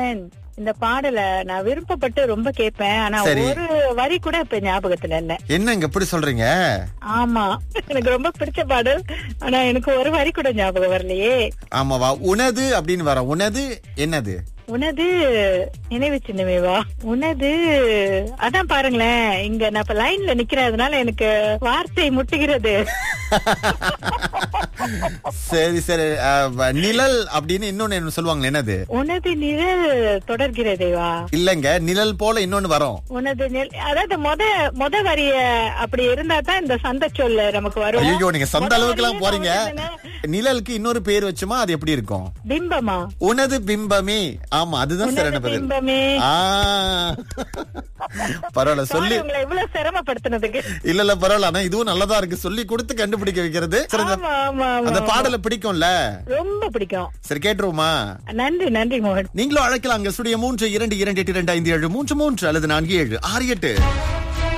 மோகன் இந்த பாடல நான் விருப்பப்பட்டு ரொம்ப கேட்பேன் ஆனா சரி. ஒரு வரி கூட இப்ப ஞாபகத்துல இல்ல என்னங்க எப்படி சொல்றீங்க ஆமா எனக்கு ரொம்ப பிடிச்ச பாடல் ஆனா எனக்கு ஒரு வரி கூட ஞாபகம் வரலையே ஆமாவா உனது அப்படின்னு வரோம் உனது என்னது உனது நினைவு சின்னமேவா உனது அதான் பாருங்களேன் இங்க நான் இப்ப லைன்ல நிக்கிறதுனால எனக்கு வார்த்தை முட்டுகிறது சரி சரி அஹ், வ- நிழல் அப்படின்னு இன்னொன்னு என்ன சொல்லுவாங்க என்னது உனது நிழல் தொடர்கிறதேவா இல்லங்க நிழல் போல இன்னொன்னு வரும் உனது நிழல் அதாவது மொத மொத வரிய அப்படி இருந்தா தான் இந்த சந்த சொல் நமக்கு வரும் ஐயோ நீங்க சந்த மொத அளவுக்கு எல்லாம் வரியே போறீங்க நான் வந்து நிழலுக்கு இன்னொரு பேர் வச்சுமா அது எப்படி இருக்கும் பிம்பமா உனது பிம்பமே ஆமா அதுதான் உனது சரியான பதில் பிம்பமே ஆ பரவாயில்ல சொல்லி Sorry, உங்களை இவ்வளவு சிரமப்படுத்தினதுக்கு இல்ல இல்ல பரவாயில்ல ஆனா இதுவும் நல்லதா இருக்கு சொல்லி கொடுத்து கண்டுபிடிக்க வைக்கிறது சரி, அந்த- ஆமா ஆமா ஆமா அந்த பாடலை பிடிக்கும்ல ரொம்ப பிடிக்கும் சரி கேட்டுருவோமா நன்றி நன்றி மோகன் நீங்களும் அழைக்கலாம் அங்க ஸ்டுடியோ மூன்று இரண்டு இரண்டு எட்டு இரண்டு ஐந்து ஏழு மூன்று மூன்று அல்லது நான்கு ஏழு ஆறு எட்டு